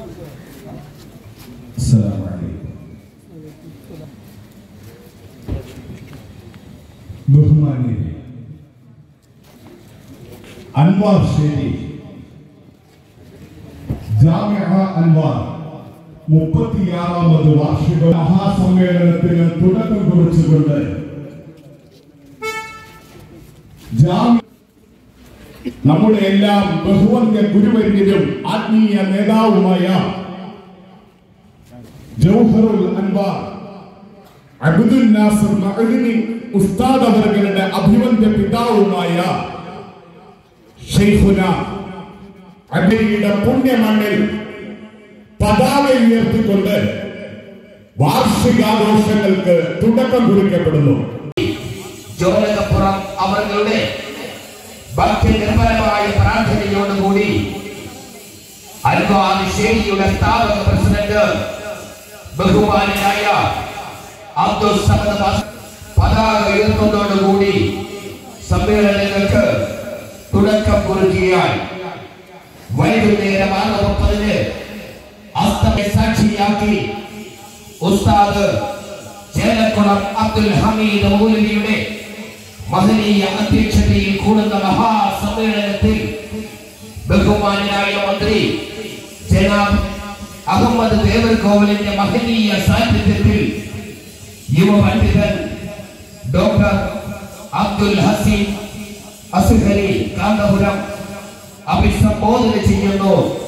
السلام عليكم ബഹുമാന്യരെ അൻവാർ ശേരി ജാമിഅ അൻവാർ മുപ്പത്തിയാറാമത് വാർഷിക മഹാസമ്മേളനത്തിന് തുടക്കം കുറിച്ചുകൊണ്ട് ജാമ്യ നമ്മുടെ എല്ലാം ബഹുവന്യ ഗുരുവര്യനും ആത്മീയ നേതാവുമായ ജൗഹറുൽ അൻവാർ അബ്ദുൽ നാസർ മഅദിനി ഉസ്താദ് അവരുടെ അഭിവന്യ പിതാവുമായ ഷെയ്ഖുന അബിയുടെ പുണ്യമണ്ണിൽ പതാക ഉയർത്തിക്കൊണ്ട് വാർഷികാഘോഷങ്ങൾക്ക് തുടക്കം കുറിക്കപ്പെടുന്നു ജോലകപ്പുറം അവരുടെ ഭക്തി നിർമ്മലമായ പ്രാർത്ഥനയോടുകൂടി അൽവാദ് ശേരിയുടെ സ്ഥാപക പ്രസിഡന്റ് ബഹുമാനായ അബ്ദുൽ സമദ് ബാസ് പതാക ഉയർത്തുന്നതോടുകൂടി സമ്മേളനങ്ങൾക്ക് തുടക്കം കുറിക്കുകയായി വൈകുന്നേരം ആറ് മുപ്പതിന് അസ്തമയ സാക്ഷിയാക്കി ഉസ്താദ് ചേലക്കുളം അബ്ദുൽ ഹമീദ് മൗലവിയുടെ മഹനീയ അധ്യക്ഷതയിൽ കൂടുന്ന മഹാസമ്മേളനത്തിൽ ബഹുമാനായ മന്ത്രി ജനാബ് അഹമ്മദ് ദേവർകോവലിന്റെ മഹനീയ സാന്നിധ്യത്തിൽ യുവ പണ്ഡിതൻ ഡോക്ടർ അബ്ദുൽ ഹസീൻ അസുഹരി കാന്തപുരം അഭിസംബോധന ചെയ്യുന്നു